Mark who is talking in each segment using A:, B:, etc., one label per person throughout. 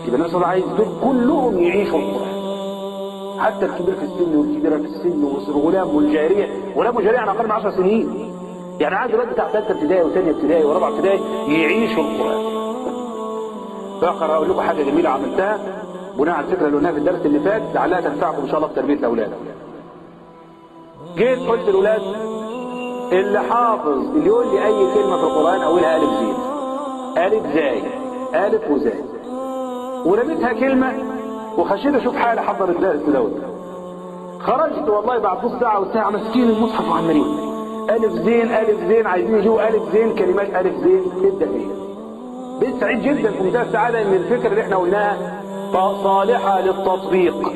A: يبقى النبي صلى الله عليه وسلم عايز دول كلهم يعيشوا القرآن حتى الكبير في السن والكبيرة في السن والغلام والجارية غلام والجارية على أقل من 10 سنين يعني عايز الواد بتاع ثالثة ابتدائي وثانية ابتدائي ورابعة ابتدائي يعيشوا القرآن بقرا اقول لكم حاجه جميله عملتها بناء على الفكره اللي قلناها في الدرس اللي فات لعلها تنفعكم ان شاء الله في تربيه الاولاد. جيت قلت للاولاد اللي حافظ اللي يقول لي اي كلمه في القران اولها الف زين. الف زاي الف وزاي. ورميتها كلمه وخشيت اشوف حاله حضر الدرس دوت. خرجت والله بعد نص ساعه وساعه ماسكين المصحف وعمالين الف زين الف زين عايزين يجيبوا الف زين كلمات الف زين ابدا بيها. بقيت سعيد جدا في منتهى السعاده ان الفكره اللي احنا قلناها صالحه للتطبيق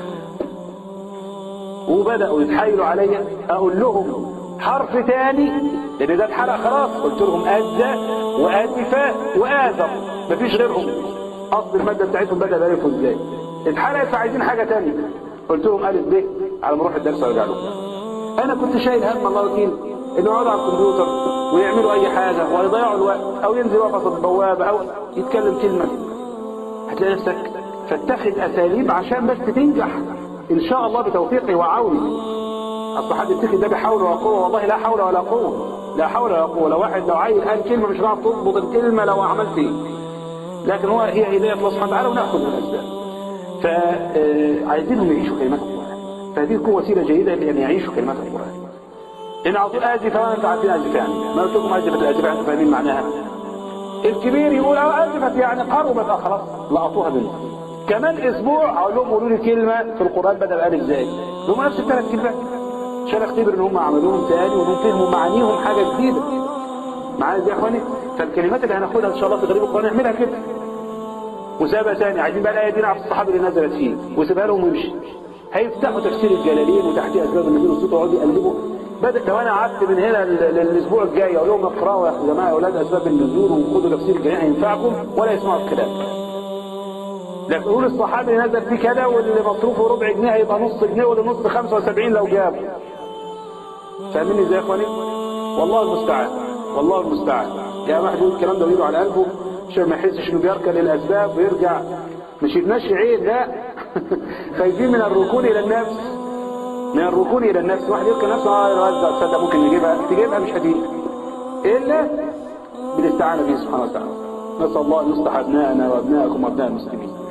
A: وبداوا يتحايلوا عليا اقول لهم حرف تاني لان ده اتحرق خلاص قلت لهم ادى وادفى واذر مفيش غيرهم اصل الماده بتاعتهم بدا بالف ازاي اتحرقت فعايزين حاجه تانية قلت لهم الف ب على ما اروح الدرس وارجع لهم انا كنت شايل هم الله وكيل انه يقعدوا على الكمبيوتر ويعملوا اي حاجه ويضيعوا الوقت او ينزل يقف على البوابه او يتكلم كلمه هتلاقي نفسك فاتخذ اساليب عشان بس تنجح ان شاء الله بتوفيقي وعوني اصل حد يتخذ ده بحول ولا قوه والله لا حول ولا قوه لا حول ولا قوه لو واحد لو عيل قال كلمه مش هتعرف تضبط الكلمه لو عملت ايه لكن هو هي هدايه الله سبحانه وتعالى وناخذ بالاسباب فعايزينهم يعيشوا كلمات القران فهذه تكون وسيله جيده لان يعيشوا كلمات القران ان اعطوا ازفه وانتم عارفين ازفه يعني ما قلت لكم ازفه الازفه انتم فاهمين معناها الكبير يقول اه ازفت يعني قربت اه خلاص لقطوها منه كمان اسبوع اقول لهم قولوا لي كلمه في القران بدل الف ازاي هم نفس الثلاث كلمات عشان اختبر ان هم عملوهم تاني وانهم فهموا معانيهم حاجه جديده معايا ازاي يا اخواني فالكلمات اللي هناخدها ان شاء الله في غريب القران نعملها كده وسابها ثاني عايزين بقى الايه دي نعرف الصحابي اللي نزلت فيه وسيبها لهم ويمشي هيفتحوا تفسير الجلالين وتحتيه اسباب النزول والصوت ويقعدوا يقلبوا بدأ لو انا قعدت من هنا للاسبوع الجاي اقول لهم اقراوا يا جماعه يا اولاد اسباب النزول وخدوا تفسير الجلالين هينفعكم ولا يسمعوا الكلام لكن يقول الصحابي اللي نزل فيه كذا واللي مصروفه ربع جنيه هيبقى نص جنيه واللي نص 75 لو جابه فاهمين ازاي يا اخواني؟ والله المستعان والله المستعان يا واحد يقول الكلام ده ويده على قلبه عشان ما يحسش انه بيركن للاسباب ويرجع مش يتمشي عين لا خايفين من الركون الى النفس من الركون الى النفس واحد يركن نفسه اه يرجع تصدق ممكن يجيبها تجيبها مش هتيجي الا بالاستعانه به سبحانه وتعالى نسال الله ان يصلح ابنائنا وابنائكم وابناء المسلمين